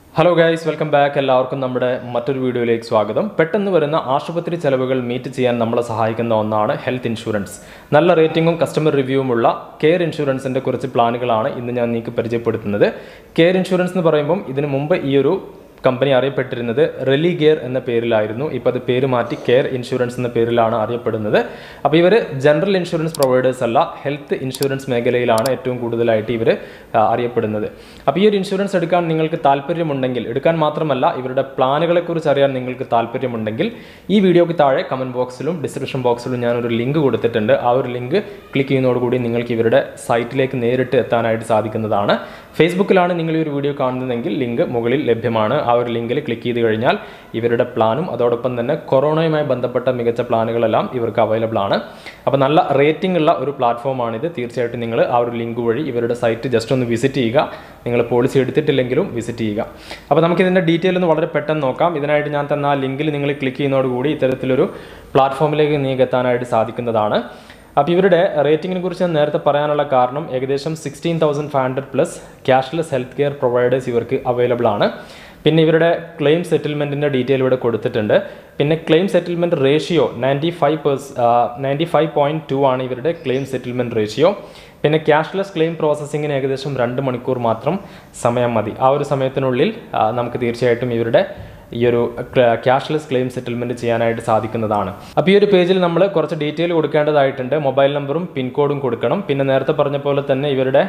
hello guys welcome back എല്ലാവർക്കും നമ്മുടെ മറ്റൊരു വീഡിയോയിലേക്ക് സ്വാഗതം പെട്ടെന്ന് വരുന്ന ആശുപത്രി ചെലവുകൾ മീറ്റ് ചെയ്യാൻ നമ്മളെ സഹായിക്കുന്ന ഒന്നാണ് ഹെൽത്ത് ഇൻഷുറൻസ് നല്ല റേറ്റിംഗും കസ്റ്റമർ റിവ്യൂവുമുള്ള കെയർ ഇൻഷുറൻസിൻ്റെ കുറച്ച് പ്ലാനുകളാണ് ഇന്ന് ഞാൻ നിങ്ങൾക്ക് പരിചയപ്പെടുത്തുന്നത് കെയർ ഇൻഷുറൻസ് എന്ന് പറയുമ്പം ഇതിനു മുമ്പ് ഈ ഒരു കമ്പനി അറിയപ്പെട്ടിരുന്നത് റെലി ഗെയർ എന്ന പേരിലായിരുന്നു ഇപ്പോൾ അത് പേര് മാറ്റി കെയർ ഇൻഷുറൻസ് എന്ന പേരിലാണ് അറിയപ്പെടുന്നത് അപ്പോൾ ഇവർ ജനറൽ ഇൻഷുറൻസ് പ്രൊവൈഡേഴ്സ് അല്ല ഹെൽത്ത് ഇൻഷുറൻസ് മേഖലയിലാണ് ഏറ്റവും കൂടുതലായിട്ട് ഇവർ അറിയപ്പെടുന്നത് അപ്പോൾ ഈ ഒരു ഇൻഷുറൻസ് എടുക്കാൻ നിങ്ങൾക്ക് താല്പര്യമുണ്ടെങ്കിൽ എടുക്കാൻ മാത്രമല്ല ഇവരുടെ പ്ലാനുകളെക്കുറിച്ച് അറിയാൻ നിങ്ങൾക്ക് താല്പര്യമുണ്ടെങ്കിൽ ഈ വീഡിയോയ്ക്ക് താഴെ കമൻറ്റ് ബോക്സിലും ഡിസ്ക്രിപ്ഷൻ ബോക്സിലും ഞാനൊരു ലിങ്ക് കൊടുത്തിട്ടുണ്ട് ആ ഒരു ലിങ്ക് ക്ലിക്ക് ചെയ്യുന്നതോടുകൂടി നിങ്ങൾക്ക് ഇവരുടെ സൈറ്റിലേക്ക് നേരിട്ട് എത്താനായിട്ട് സാധിക്കുന്നതാണ് ഫേസ്ബുക്കിലാണ് നിങ്ങൾ ഈ ഒരു വീഡിയോ കാണുന്നതെങ്കിൽ ലിങ്ക് മുകളിൽ ലഭ്യമാണ് ആ ഒരു ലിങ്കിൽ ക്ലിക്ക് ചെയ്ത് കഴിഞ്ഞാൽ ഇവരുടെ പ്ലാനും അതോടൊപ്പം തന്നെ കൊറോണയുമായി ബന്ധപ്പെട്ട മികച്ച പ്ലാനുകളെല്ലാം ഇവർക്ക് അവൈലബിൾ ആണ് അപ്പോൾ നല്ല റേറ്റിംഗ് ഉള്ള ഒരു പ്ലാറ്റ്ഫോമാണിത് തീർച്ചയായിട്ടും നിങ്ങൾ ആ ഒരു ലിങ്ക് വഴി ഇവരുടെ സൈറ്റ് ജസ്റ്റ് ഒന്ന് വിസിറ്റ് ചെയ്യുക നിങ്ങൾ പോളിസി എടുത്തിട്ടില്ലെങ്കിലും വിസിറ്റ് ചെയ്യുക അപ്പോൾ നമുക്ക് ഇതിൻ്റെ ഡീറ്റെയിൽ ഒന്ന് വളരെ പെട്ടെന്ന് നോക്കാം ഇതിനായിട്ട് ഞാൻ തന്ന ആ ലിങ്കിൽ നിങ്ങൾ ക്ലിക്ക് ചെയ്യുന്നതോടുകൂടി ഇത്തരത്തിലൊരു പ്ലാറ്റ്ഫോമിലേക്ക് നിങ്ങൾക്ക് എത്താനായിട്ട് സാധിക്കുന്നതാണ് അപ്പോൾ ഇവരുടെ റേറ്റിംഗിനെ കുറിച്ച് ഞാൻ നേരത്തെ പറയാനുള്ള കാരണം ഏകദേശം sixteen thousand five hundred plus cashless health care providers ഇവർക്ക് അവൈലബിൾ ആണ് പിന്നെ ഇവരുടെ ക്ലെയിം സെറ്റിൽമെൻറ്റിൻ്റെ ഡീറ്റെയിൽ ഇവിടെ കൊടുത്തിട്ടുണ്ട് പിന്നെ claim settlement ratio ninety five percent ninety five point two ആണ് ഇവരുടെ ക്ലെയിം സെറ്റിൽമെൻറ്റ് റേഷ്യോ പിന്നെ ക്യാഷ്ലെസ് ക്ലെയിം പ്രോസസ്സിങ്ങിന് ഏകദേശം രണ്ട് മണിക്കൂർ മാത്രം സമയം മതി ആ ഒരു സമയത്തിനുള്ളിൽ ആ, നമുക്ക് തീർച്ചയായിട്ടും ഇവരുടെ ഈ ഒരു ക്യാഷ്ലെസ് ക്ലെയിം സെറ്റിൽമെൻറ്റ് ചെയ്യാനായിട്ട് സാധിക്കുന്നതാണ് അപ്പോൾ ഈ ഒരു പേജിൽ നമ്മൾ കുറച്ച് ഡീറ്റെയിൽ കൊടുക്കേണ്ടതായിട്ടുണ്ട് മൊബൈൽ നമ്പറും പിൻകോഡും കൊടുക്കണം പിന്നെ നേരത്തെ പറഞ്ഞ പോലെ തന്നെ ഇവരുടെ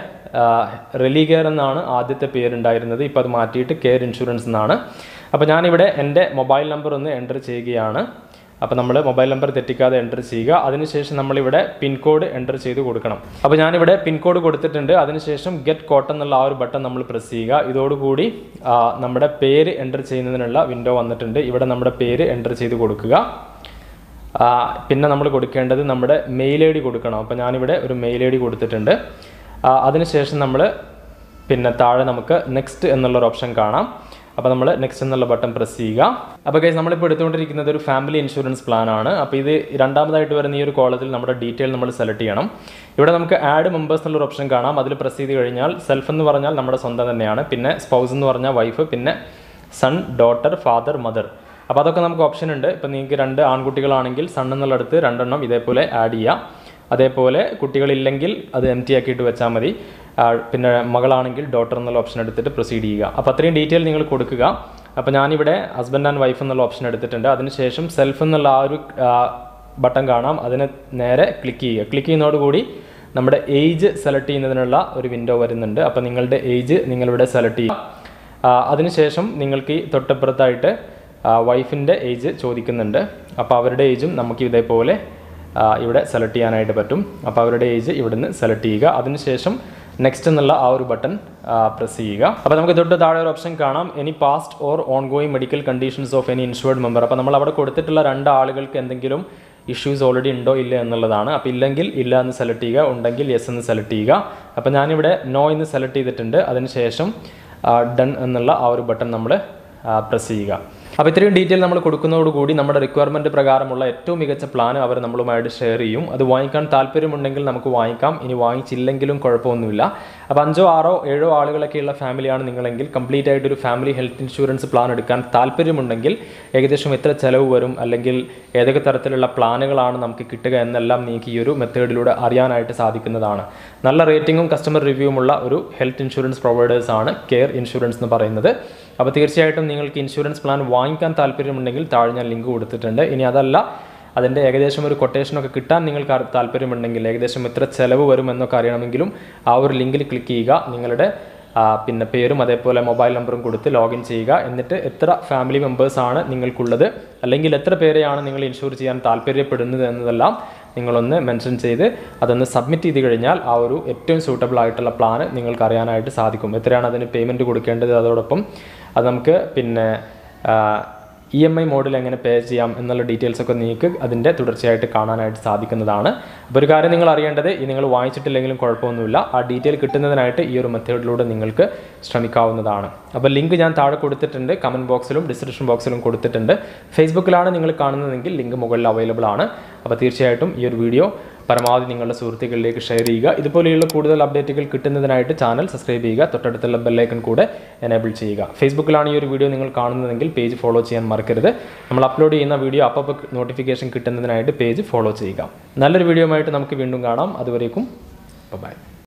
റെലി കെയർ എന്നാണ് ആദ്യത്തെ പേരുണ്ടായിരുന്നത് ഇപ്പോൾ അത് മാറ്റിയിട്ട് കെയർ ഇൻഷുറൻസ് എന്നാണ് അപ്പോൾ ഞാനിവിടെ എൻ്റെ മൊബൈൽ നമ്പർ ഒന്ന് എൻ്റർ ചെയ്യുകയാണ് അപ്പോൾ നമ്മൾ മൊബൈൽ നമ്പർ തെറ്റിക്കാതെ എൻ്റർ ചെയ്യുക അതിനുശേഷം നമ്മളിവിടെ പിൻകോഡ് എൻ്റർ ചെയ്ത് കൊടുക്കണം അപ്പോൾ ഞാനിവിടെ പിൻകോഡ് കൊടുത്തിട്ടുണ്ട് അതിനുശേഷം ഗെറ്റ് കോട്ടൺ എന്നുള്ള ആ ഒരു ബട്ടൺ നമ്മൾ പ്രസ് ചെയ്യുക ഇതോടുകൂടി ആ, നമ്മുടെ പേര് എൻ്റർ ചെയ്യുന്നതിനുള്ള വിൻഡോ വന്നിട്ടുണ്ട് ഇവിടെ നമ്മുടെ പേര് എൻ്റർ ചെയ്ത് കൊടുക്കുക ആ, പിന്നെ നമ്മൾ കൊടുക്കേണ്ടത് നമ്മുടെ മെയിൽ ഐ ഡി കൊടുക്കണം അപ്പോൾ ഞാനിവിടെ ഒരു മെയിൽ ഐ ഡി കൊടുത്തിട്ടുണ്ട് ആ, അതിനുശേഷം നമ്മൾ പിന്നെ താഴെ നമുക്ക് നെക്സ്റ്റ് എന്നുള്ളൊരു ഓപ്ഷൻ കാണാം അപ്പോൾ നമ്മൾ നെക്സ്റ്റ് എന്നുള്ള ബട്ടൺ പ്രസ് ചെയ്യുക അപ്പോൾ ഗൈസ് നമ്മളിപ്പോൾ എടുത്തുകൊണ്ടിരിക്കുന്നത് ഒരു ഫാമിലി ഇൻഷുറൻസ് പ്ലാൻ ആണ് അപ്പോൾ ഇത് രണ്ടാമതായിട്ട് വരുന്ന ഈ ഒരു കോളത്തിൽ നമ്മുടെ ഡീറ്റെയിൽ നമ്മൾ സെലക്ട് ചെയ്യണം ഇവിടെ നമുക്ക് ആഡ് മെമ്പേഴ്സ് എന്നുള്ളൊരു ഓപ്ഷൻ കാണാം അതിൽ പ്രസ് ചെയ്ത് കഴിഞ്ഞാൽ സെൽഫ് എന്ന് പറഞ്ഞാൽ നമ്മുടെ സ്വന്തം തന്നെയാണ് പിന്നെ സ്പൗസ് എന്ന് പറഞ്ഞാൽ വൈഫ് പിന്നെ സൺ ഡോട്ടർ ഫാദർ മദർ അപ്പോൾ അതൊക്കെ നമുക്ക് ഓപ്ഷൻ ഉണ്ട് ഇപ്പോൾ നിങ്ങൾക്ക് രണ്ട് ആൺകുട്ടികളാണെങ്കിൽ സൺ എന്നുള്ളിടത്ത് രണ്ടെണ്ണം ഇതേപോലെ ആഡ് ചെയ്യാം അതേപോലെ കുട്ടികളില്ലെങ്കിൽ അത് എം ടി ആക്കിയിട്ട് വെച്ചാൽ മതി ആ, പിന്നെ മകളാണെങ്കിൽ ഡോട്ടർ എന്നുള്ള ഓപ്ഷൻ എടുത്തിട്ട് പ്രൊസീഡ് ചെയ്യുക അപ്പോൾ അത്രയും ഡീറ്റെയിൽ നിങ്ങൾ കൊടുക്കുക അപ്പോൾ ഞാനിവിടെ ഹസ്ബൻഡ് ആൻഡ് വൈഫ് എന്നുള്ള ഓപ്ഷൻ എടുത്തിട്ടുണ്ട് അതിനുശേഷം സെൽഫ് എന്നുള്ള ആ ഒരു ബട്ടൺ കാണാം അതിന് നേരെ ക്ലിക്ക് ചെയ്യുക ക്ലിക്ക് ചെയ്യുന്നതോടുകൂടി നമ്മുടെ ഏജ് സെലക്ട് ചെയ്യുന്നതിനുള്ള ഒരു വിൻഡോ വരുന്നുണ്ട് അപ്പോൾ നിങ്ങളുടെ ഏജ് നിങ്ങളിവിടെ സെലക്ട് ചെയ്യുക ആ, അതിനുശേഷം നിങ്ങൾക്ക് ഈ തൊട്ടപ്പുറത്തായിട്ട് വൈഫിൻ്റെ ഏജ് ചോദിക്കുന്നുണ്ട് അപ്പോൾ അവരുടെ ഏജും നമുക്ക് ഇതേപോലെ ആ, ഇവിടെ സെലക്ട് ചെയ്യാനായിട്ട് പറ്റും അപ്പോൾ അവരുടെ ഏജ് ഇവിടുന്ന് സെലക്ട് ചെയ്യുക അതിനുശേഷം നെക്സ്റ്റ് എന്നുള്ള ആ ഒരു ബട്ടൺ പ്രസ് ചെയ്യുക അപ്പോൾ നമുക്ക് തൊട്ട് താഴെ ഒരു ഓപ്ഷൻ കാണാം any past or ongoing medical conditions of any insured member അപ്പോൾ നമ്മൾ അവിടെ കൊടുത്തിട്ടുള്ള രണ്ട് ആളുകൾക്ക് എന്തെങ്കിലും ഇഷ്യൂസ് ഓൾറെഡി ഉണ്ടോ ഇല്ല എന്നുള്ളതാണ് അപ്പോൾ ഇല്ലെങ്കിൽ ഇല്ല എന്ന് സെലക്ട് ചെയ്യുക ഉണ്ടെങ്കിൽ യെസ് എന്ന് സെലക്ട് ചെയ്യുക അപ്പോൾ ഞാനിവിടെ നോ എന്ന് സെലക്ട് ചെയ്തിട്ടുണ്ട് അതിനുശേഷം ഡൺ എന്നുള്ള ആ ഒരു ബട്ടൺ നമ്മൾ പ്രസ് ചെയ്യുക അപ്പോൾ ഇത്രയും ഡീറ്റെയിൽ നമ്മൾ കൊടുക്കുന്നതോടുകൂടി നമ്മുടെ റിക്വയർമെൻറ്റ് പ്രകാരമുള്ള ഏറ്റവും മികച്ച പ്ലാൻ അവർ നമ്മളുമായിട്ട് ഷെയർ ചെയ്യും അത് വാങ്ങിക്കാൻ താല്പര്യമുണ്ടെങ്കിൽ നമുക്ക് വാങ്ങിക്കാം ഇനി വാങ്ങിച്ചില്ലെങ്കിലും കുഴപ്പമൊന്നുമില്ല അപ്പോൾ അഞ്ചോ ആറോ ഏഴോ ആളുകളൊക്കെയുള്ള ഫാമിലിയാണ് നിങ്ങളെങ്കിൽ കംപ്ലീറ്റ് ആയിട്ട് ഒരു ഫാമിലി ഹെൽത്ത് ഇൻഷുറൻസ് പ്ലാൻ എടുക്കാൻ താല്പര്യമുണ്ടെങ്കിൽ ഏകദേശം എത്ര ചിലവ് വരും അല്ലെങ്കിൽ ഏതൊക്കെ തരത്തിലുള്ള പ്ലാനുകളാണ് നമുക്ക് കിട്ടുക എന്നെല്ലാം നിങ്ങൾക്ക് ഈ ഒരു മെത്തേഡിലൂടെ അറിയാനായിട്ട് സാധിക്കുന്നതാണ് നല്ല റേറ്റിംഗും കസ്റ്റമർ റിവ്യൂമുള്ള ഒരു ഹെൽത്ത് ഇൻഷുറൻസ് പ്രൊവൈഡേഴ്സ് ആണ് കെയർ ഇൻഷുറൻസ് എന്ന് പറയുന്നത് അപ്പോൾ തീർച്ചയായിട്ടും നിങ്ങൾക്ക് ഇൻഷുറൻസ് പ്ലാൻ വാങ്ങിക്കാൻ താല്പര്യമുണ്ടെങ്കിൽ താഴെ ഞാൻ ലിങ്ക് കൊടുത്തിട്ടുണ്ട് ഇനി അതല്ല അതിൻ്റെ ഏകദേശം ഒരു കൊട്ടേഷനൊക്കെ കിട്ടാൻ നിങ്ങൾക്ക് ആ- താല്പര്യമുണ്ടെങ്കിൽ ഏകദേശം എത്ര ചിലവ് വരും എന്നൊക്കെ അറിയണമെങ്കിലും ആ ഒരു ലിങ്കിൽ ക്ലിക്ക് ചെയ്യുക നിങ്ങളുടെ ആ, പിന്നെ പേരും അതേപോലെ മൊബൈൽ നമ്പറും കൊടുത്ത് ലോഗിൻ ചെയ്യുക എന്നിട്ട് എത്ര ഫാമിലി മെമ്പേഴ്സാണ് നിങ്ങൾക്കുള്ളത് അല്ലെങ്കിൽ എത്ര പേരെയാണ് നിങ്ങൾ ഇൻഷുർ ചെയ്യാൻ താല്പര്യപ്പെടുന്നത് എന്നതെല്ലാം നിങ്ങളൊന്ന് മെൻഷൻ ചെയ്ത് അതൊന്ന് സബ്മിറ്റ് ചെയ്ത് കഴിഞ്ഞാൽ ആ ഒരു ഏറ്റവും സൂട്ടബിൾ ആയിട്ടുള്ള പ്ലാൻ നിങ്ങൾക്ക് അറിയാനായിട്ട് സാധിക്കും എത്രയാണ് അതിന് പേയ്മെൻറ്റ് കൊടുക്കേണ്ടത് അതോടൊപ്പം അത് നമുക്ക് പിന്നെ ഇ എം ഐ മോഡിൽ എങ്ങനെ പേ ചെയ്യാം എന്നുള്ള ഡീറ്റെയിൽസ് ഒക്കെ നിങ്ങൾക്ക് അതിൻ്റെ തുടർച്ചയായിട്ട് കാണാനായിട്ട് സാധിക്കുന്നതാണ് അപ്പോൾ ഒരു കാര്യം നിങ്ങൾ അറിയേണ്ടത് ഈ നിങ്ങൾ വാങ്ങിച്ചിട്ടില്ലെങ്കിലും കുഴപ്പമൊന്നുമില്ല ആ ഡീറ്റെയിൽ കിട്ടുന്നതിനായിട്ട് ഈ ഒരു മെത്തേഡിലൂടെ നിങ്ങൾക്ക് ശ്രമിക്കാവുന്നതാണ് അപ്പോൾ ലിങ്ക് ഞാൻ താഴെ കൊടുത്തിട്ടുണ്ട് കമൻറ്റ് ബോക്സിലും ഡിസ്ക്രിപ്ഷൻ ബോക്സിലും കൊടുത്തിട്ടുണ്ട് ഫേസ്ബുക്കിലാണ് നിങ്ങൾ കാണുന്നതെങ്കിൽ ലിങ്ക് മുകളിൽ അവൈലബിൾ ആണ് അപ്പോൾ തീർച്ചയായിട്ടും ഈ ഒരു വീഡിയോ പരമാവധി നിങ്ങളുടെ സുഹൃത്തുക്കളിലേക്ക് ഷെയർ ചെയ്യുക ഇതുപോലെയുള്ള കൂടുതൽ അപ്ഡേറ്റുകൾ കിട്ടുന്നതിനായിട്ട് ചാനൽ സബ്സ്ക്രൈബ് ചെയ്യുക തൊട്ടടുത്തുള്ള ബെല്ലൈക്കൺ കൂടെ എനേബിൾ ചെയ്യുക ഫേസ്ബുക്കിലാണ് ഈ ഒരു വീഡിയോ നിങ്ങൾ കാണുന്നതെങ്കിൽ പേജ് ഫോളോ ചെയ്യാൻ മറക്കരുത് നമ്മൾ അപ്ലോഡ് ചെയ്യുന്ന വീഡിയോ അപ്പോൾ നോട്ടിഫിക്കേഷൻ കിട്ടുന്നതിനായിട്ട് പേജ് ഫോളോ ചെയ്യുക നല്ലൊരു വീഡിയോ ആയിട്ട് നമുക്ക് വീണ്ടും കാണാം അതുവരേക്കും ബൈ